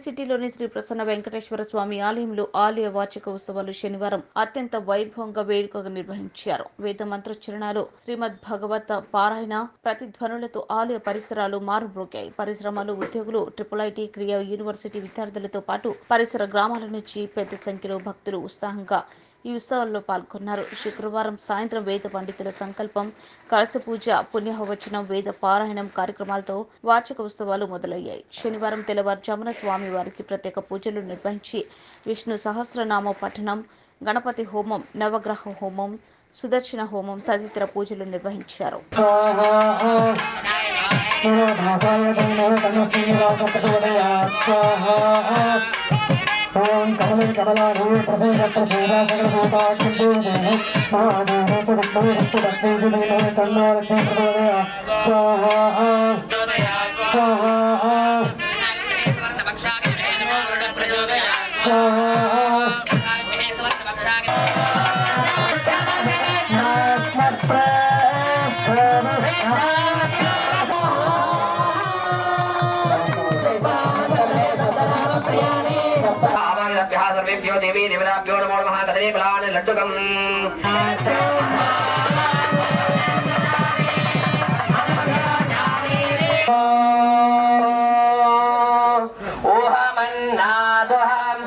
సిటీలోని శ్రీ ప్రసన్న వెంకటేశ్వర స్వామి ఆలయంలో ఆలయ వార్షిక ఉత్సవాలు శనివారం అత్యంత వైభవంగా వేడుకగా నిర్వహించారు వేద మంత్రోచ్చరణలు శ్రీమద్ భగవత్ పారాయణ ప్రతిధ్వనులతో ఆలయ పరిసరాలు మారుమ్రోగాయి పరిశ్రమలు ఉద్యోగులు ట్రిపుల్ ఐటీ క్రియా యూనివర్సిటీ విద్యార్థులతో పాటు పరిసర గ్రామాల నుంచి పెద్ద సంఖ్యలో భక్తులు ఉత్సాహంగా ఈ ఉత్సవాల్లో పాల్గొన్నారు శుక్రవారం సాయంత్రం వేద పండితుల సంకల్పం కలస పూజ పుణ్యహవచనం వేద పారాయణం కార్యక్రమాలతో వార్షిక ఉత్సవాలు మొదలయ్యాయి శనివారం తెల్లవారుజామున స్వామి వారికి ప్రత్యేక పూజలు నిర్వహించి విష్ణు సహస్రనామ పఠనం గణపతి హోమం నవగ్రహ హోమం సుదర్శన హోమం తదితర పూజలు నిర్వహించారు ఓం కమల కమలారు ప్రసేదత్ర సేదా సకల భూతాక్షిందో దేహి మహాదేవ పురస్తో హస్తు భక్తి జుదైన కన్నారక్షణ ప్రచోదయ స్వాహా స్వాహా స్వాహా आवाहनभ्यः सर्वेभ्यो देवी देवताभ्यो नमो नमः कदली फलानि लड्डुकम् ऊहमन्नादुहम्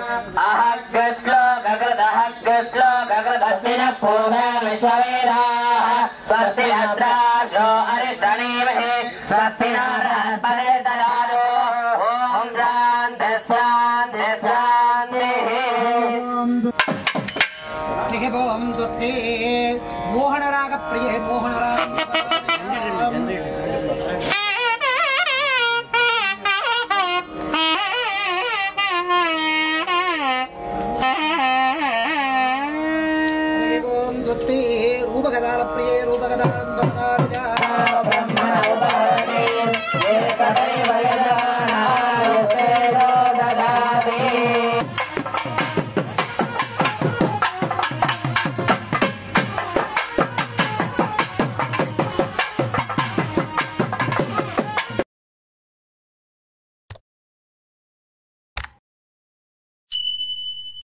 अहग्गश्लोककृदहग्गश्लोककृदस्मिनः पूर्वविश्ववेदाः स्वस्ति भद्राशो अरिष्टनेमहे स्वस्ति नारपदेतयालो ॐ शान्ति शान्ति शान्तिः నిగభవం దుత్తే మోహనరాగ ప్రియే మోహనరాగ